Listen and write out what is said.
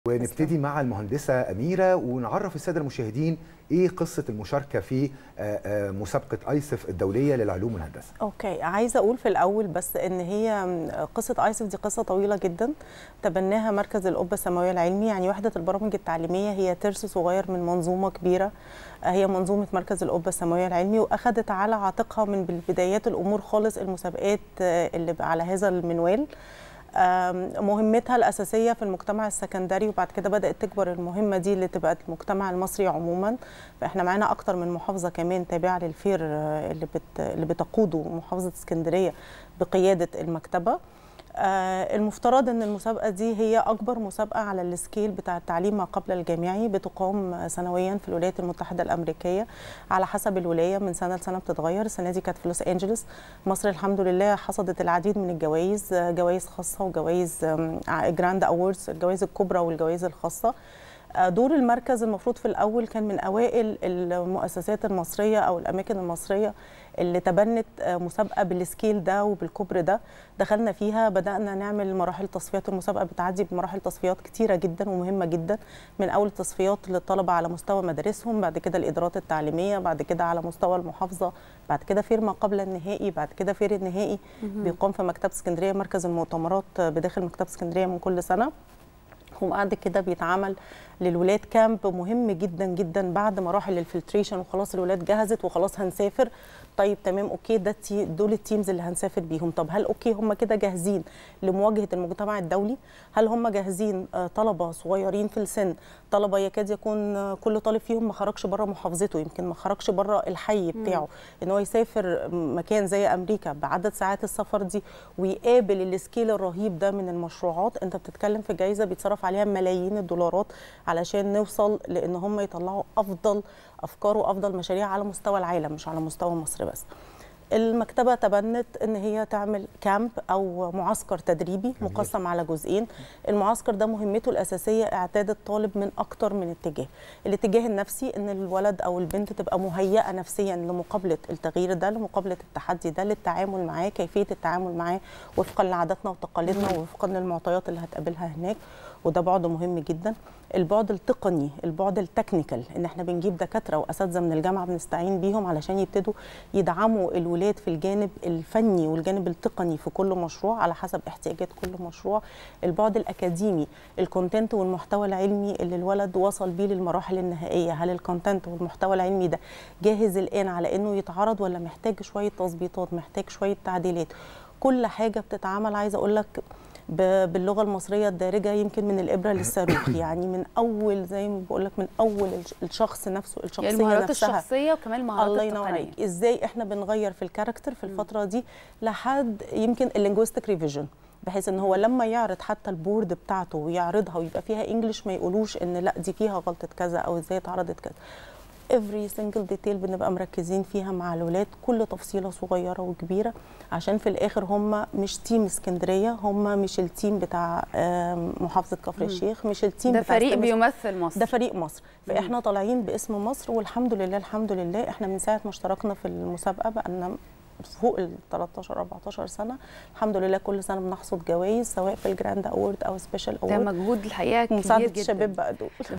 ونبتدي مع المهندسة أميرة ونعرف السادة المشاهدين إيه قصة المشاركة في مسابقة أيسف الدولية للعلوم والهندسة اوكي عايزه اقول في الاول بس ان هي قصه ايسف دي قصه طويله جدا تبناها مركز القبه السماويه العلمي يعني وحده البرامج التعليميه هي ترس صغير من منظومه كبيره هي منظومه مركز القبه السماويه العلمي واخذت على عاتقها من بدايات الامور خالص المسابقات اللي على هذا المنوال مهمتها الأساسية في المجتمع السكندري وبعد كده بدأت تكبر المهمة دي اللي تبقى المجتمع المصري عموما فإحنا معانا أكتر من محافظة كمان تابعة للفير اللي, بت اللي بتقوده محافظة اسكندرية بقيادة المكتبة آه المفترض ان المسابقه دي هي اكبر مسابقه على السكيل بتاع التعليم ما قبل الجامعي بتقام سنويا في الولايات المتحده الامريكيه على حسب الولايه من سنه لسنه بتتغير السنه دي كانت في لوس انجلوس مصر الحمد لله حصدت العديد من الجوائز جوائز خاصه وجوائز جراند اووردز الجوائز الكبرى والجوائز الخاصه دور المركز المفروض في الاول كان من اوائل المؤسسات المصريه او الاماكن المصريه اللي تبنت مسابقه بالسكيل ده وبالكبر ده دخلنا فيها بدانا نعمل مراحل تصفيات المسابقه بتعدي بمراحل تصفيات كتيره جدا ومهمه جدا من اول تصفيات للطلبه على مستوى مدارسهم بعد كده الادارات التعليميه بعد كده على مستوى المحافظه بعد كده فير ما قبل النهائي بعد كده فير النهائي بيقام في مكتبه اسكندريه مركز المؤتمرات بداخل مكتبه اسكندريه من كل سنه وبعد كده بيتعمل للولاد كامب مهم جدا جدا بعد مراحل الفلتريشن وخلاص الولاد جهزت وخلاص هنسافر طيب تمام اوكي ده دول التيمز اللي هنسافر بيهم طب هل اوكي هم كده جاهزين لمواجهه المجتمع الدولي هل هم جاهزين طلبه صغيرين في السن طلبه يكاد يكون كل طالب فيهم ما خرجش بره محافظته يمكن ما خرجش بره الحي بتاعه ان هو يسافر مكان زي امريكا بعدد ساعات السفر دي ويقابل السكيل الرهيب ده من المشروعات انت بتتكلم في جائزه بيتصرف عليها ملايين الدولارات علشان نوصل لان هم يطلعوا افضل افكار وافضل مشاريع على مستوى العالم مش على مستوى مصر بس المكتبة تبنت ان هي تعمل كامب او معسكر تدريبي مقسم على جزئين المعسكر ده مهمته الاساسية اعداد الطالب من اكتر من اتجاه الاتجاه النفسي ان الولد او البنت تبقى مهيئة نفسيا لمقابلة التغيير ده لمقابلة التحدي ده للتعامل معاه كيفية التعامل معاه وفقا لعاداتنا وتقاليدنا وفقا للمعطيات اللي هتقابلها هناك وده بعد مهم جدا البعد التقني البعد التكنيكال ان احنا بنجيب دكاتره واساتذه من الجامعه بنستعين بيهم علشان يبتدوا يدعموا الولاد في الجانب الفني والجانب التقني في كل مشروع على حسب احتياجات كل مشروع البعد الاكاديمي الكونتنت والمحتوى العلمي اللي الولد وصل بيه للمراحل النهائيه هل الكونتنت والمحتوى العلمي ده جاهز الان على انه يتعرض ولا محتاج شويه تظبيطات محتاج شويه تعديلات كل حاجه بتتعمل عايزه اقول لك باللغه المصريه الدارجه يمكن من الابره للصاروخ يعني من اول زي ما بقول لك من اول الشخص نفسه الشخصيه يعني المهارات نفسها الشخصيه وكمان المهارات الله ينور عليك ازاي احنا بنغير في الكاركتر في الفتره دي لحد يمكن اللينجويستيك ريفيجن بحيث ان هو لما يعرض حتى البورد بتاعته ويعرضها ويبقى فيها انجلش ما يقولوش ان لا دي فيها غلطه كذا او ازاي اتعرضت كذا every single detail بنبقى مركزين فيها مع الولاد كل تفصيله صغيره وكبيره عشان في الاخر هم مش تيم اسكندريه هم مش التيم بتاع محافظه كفر الشيخ مش التيم ده بتاع فريق بيمثل مصر ده فريق مصر فاحنا طالعين باسم مصر والحمد لله الحمد لله احنا من ساعه ما اشتركنا في المسابقه بقى فوق ال 13 14 سنه الحمد لله كل سنه بنحصد جوائز سواء في الجراند اوورد او سبيشال اوورد ده مجهود الحقيقه كبير مساعده جدا الشباب بقى دول